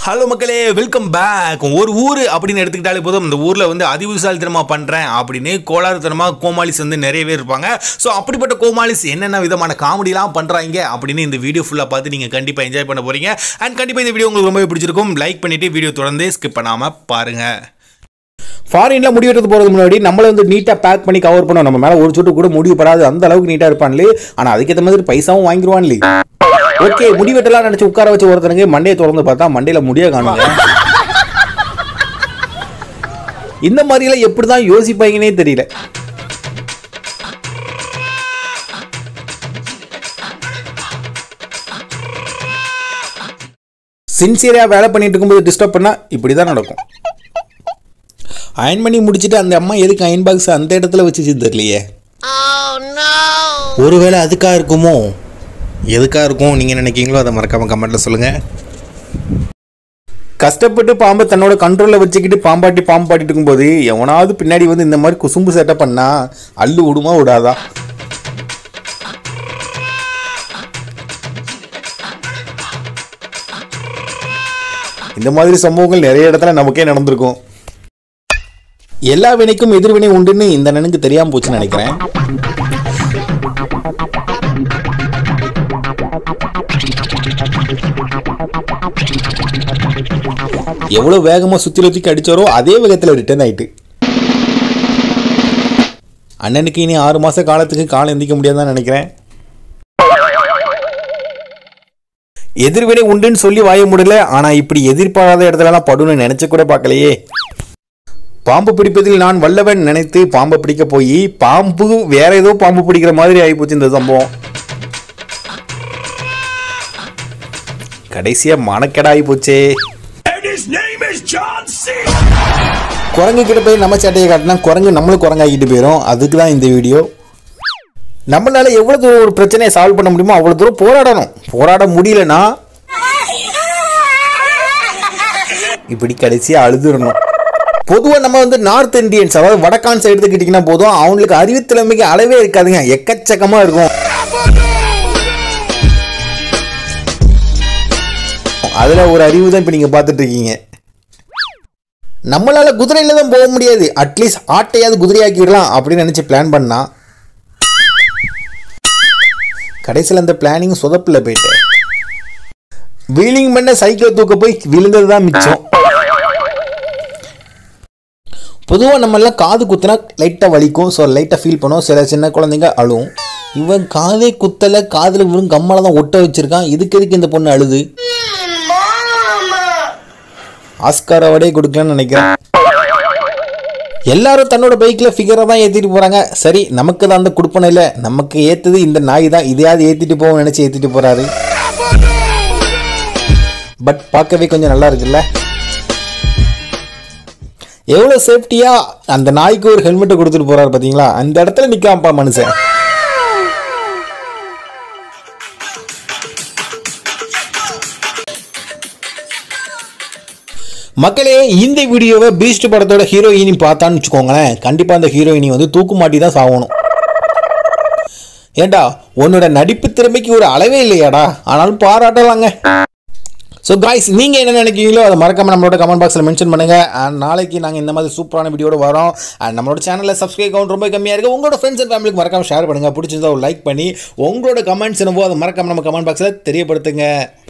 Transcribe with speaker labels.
Speaker 1: hello மக்களே welcome back ஒரு ஊர் அப்படின்னு எடுத்துக்கிட்டாலே போதும் இந்த ஊரில் வந்து அதிபுசாலித்தனமாக பண்ணுறேன் அப்படின்னு கோளாறுத்தனமாக கோமாளிஸ் வந்து நிறையவே இருப்பாங்க ஸோ அப்படிப்பட்ட கோமாளிஸ் என்னென்ன விதமான காமெடிலாம் பண்ணுறாங்க அப்படின்னு இந்த வீடியோ ஃபுல்லாக பார்த்து நீங்கள் கண்டிப்பாக என்ஜாய் பண்ண போகிறீங்க அண்ட் கண்டிப்பாக இந்த வீடியோ உங்களுக்கு ரொம்பவே பிடிச்சிருக்கும் லைக் பண்ணிவிட்டு வீடியோ தொடர்ந்து ஸ்கிப் பண்ணாமல் பாருங்கள்
Speaker 2: ஃபாரின்ல முடி வெட்டுறது போறது முன்னாடி நம்மள வந்து நீட்டா பேக் பண்ணி கவர் பண்ணுவோம் நம்ம மேல ஒரு சொட்டு கூட முடி படாது அந்த அளவுக்கு நீட்டா இருப்பான்லே ஆனா அதுக்கேற்ற மாதிரி பைசாவும் வாங்கிடுவான்லே ஓகே முடி வெட்டலாம் நினைச்சு உட்கார வச்சு ஒருத்தனுக்கு மண்டையை திறந்து பார்த்தா மண்டையில முடிய காணுங்க இந்த மாதிரிலாம் எப்படி தான் யோசிப்பாங்கன்னே தெரியல சின்சியராக வேலை பண்ணிட்டு இருக்கும்போது டிஸ்டர்ப் பண்ணால் இப்படி தான் நடக்கும் அயன் பண்ணி முடிச்சுட்டு அந்த அம்மா எதுக்கு அயன் பாக்ஸ் அந்த இடத்துல வச்சுச்சு தெரியலையே ஒருவேளை அதுக்காக இருக்குமோ எதுக்காக இருக்கும் நீங்கள் நினைக்கிறீங்களோ அதை மறக்காம கமெண்ட்டில் சொல்லுங்கள் கஷ்டப்பட்டு பாம்பை தன்னோட கண்ட்ரோலில் வச்சுக்கிட்டு பாம்பாட்டி பாம்பு பாட்டிட்டு இருக்கும்போது எவனாவது பின்னாடி வந்து இந்த மாதிரி குசும்பு செட்டப் பண்ணா அள்ளு விடுமா விடாதா இந்த மாதிரி சம்பவங்கள் நிறைய இடத்துல நமக்கே நடந்திருக்கும் எல்லா வினைக்கும் எதிர்வினை உண்டுன்னு இந்த நனுக்கு தெரியாம போச்சுன்னு நினைக்கிறேன் எவ்வளவு வேகமா சுத்தி சுத்தி அடிச்சாரோ அதே வேகத்துல ரிட்டர்ன் ஆயிட்டு அண்ணனுக்கு இனி ஆறு மாச காலத்துக்கு காலம் எந்திக்க முடியாதுன்னு நினைக்கிறேன் எதிர்வினை உண்டுன்னு சொல்லி வாய முடியல ஆனா இப்படி எதிர்பாராத இடத்துலலாம் படுன்னு நினைச்சு கூட பார்க்கலையே பாம்பு பிடிப்பதில் நான் வல்லவன் நினைத்து பாம்பை பிடிக்க போய் பாம்பு வேற ஏதோ பாம்பு பிடிக்கிற மாதிரி ஆகிப்போச்சு இந்த சம்பவம் கடைசியா மனக்கெடாகி போச்சே குரங்கு கிட்ட போய் நம்ம சேட்டையை காட்டினா குரங்கு நம்மளும் குரங்காக்கிட்டு போயிடும் அதுக்கு தான் இந்த வீடியோ நம்மளால எவ்வளவு தூரம் ஒரு பிரச்சனையை சால்வ் பண்ண முடியுமோ அவ்வளவு தூரம் போராடணும் போராட முடியலன்னா இப்படி கடைசியா அழுதுடணும் பொதுவாக நம்ம வந்து நார்த் இந்தியன்ஸ் அதாவது வடக்கான் சைடு எடுத்துக்கிட்டிங்கன்னா போதும் அவங்களுக்கு அறிவுத்திறமைக்கு அளவே இருக்காதுங்க எக்கச்சக்கமாக இருக்கும் அதில் ஒரு அறிவு தான் இப்போ நீங்கள் பார்த்துட்டு இருக்கீங்க நம்மளால குதிரையில் தான் போக முடியாது அட்லீஸ்ட் ஆட்டையாவது குதிரையாக்கிடலாம் அப்படின்னு நினச்சி பிளான் பண்ணா கடைசியில் அந்த பிளானிங் சொதப்பில் போயிட்டேன் வீலிங் பண்ண சைக்கிள் தூக்க போய் விழுந்தது தான் மிச்சம் பொதுவாக நம்மளாம் காது குத்துனா லைட்டாக வலிக்கும் ஸோ லைட்டாக ஃபீல் பண்ணும் சில சின்ன குழந்தைங்க அழுவும் இவன் காதே குத்தலை காதில் வெறும் கம்மலை தான் ஒட்ட வச்சிருக்கான் இதுக்கு எதுக்கு இந்த பொண்ணு அழுது ஆஸ்கார் அவார்டே கொடுக்கலன்னு நினைக்கிறேன் எல்லாரும் தன்னோட பைக்கில் ஃபிகரை தான் ஏற்றிட்டு போகிறாங்க சரி நமக்கு தான் அந்த கொடுப்பனை இல்லை நமக்கு ஏற்றுது இந்த நாய் தான் இதையாவது ஏற்றிட்டு போவோம் நினச்சி ஏற்றிட்டு போகிறாரு பட் பார்க்கவே கொஞ்சம் நல்லா இருக்குல்ல எவ்வளோ சேஃப்டியாக அந்த நாய்க்கு ஒரு ஹெல்மெட்டை கொடுத்துட்டு போறாரு பார்த்தீங்களா அந்த இடத்துல நிற்காமப்பா மனுஷன் மக்களே இந்த வீடியோவை பீஸ்ட் படத்தோட ஹீரோயினி பார்த்தான்னு வச்சுக்கோங்களேன் கண்டிப்பாக அந்த ஹீரோயினி வந்து தூக்கு மாட்டி தான் சாகணும் ஏண்டா உன்னோட நடிப்பு திறமைக்கு ஒரு அளவே இல்லையாடா ஆனாலும் பாராட்டலாங்க ஸோ காய்ஸ் நீங்கள் என்ன நினைக்கிறீங்களோ அதை மறக்காம நம்மளோட கமெண்ட் பாக்ஸில் மென்ஷன் பண்ணுங்கள் அண்ட் நாளைக்கு நாங்கள் இந்த மாதிரி சூப்பரான வீடியோட வரோம் அண்ட் நம்மளோட சேனலில் சப்ஸ்கிரைப் கவுண்ட் ரொம்ப கம்மியாக இருக்குது உங்களோட ஃப்ரெண்ட்ஸ் அண்ட் ஃபேமிலிக்கு மறக்காம ஷேர் பண்ணுங்கள் பிடிச்சிருந்தா ஒரு லைக் பண்ணி உங்களோட கமெண்ட்ஸ் என்னவோ அதை மறக்காம நம்ம கமெண்ட் பாக்ஸில் தெரியப்படுத்துங்க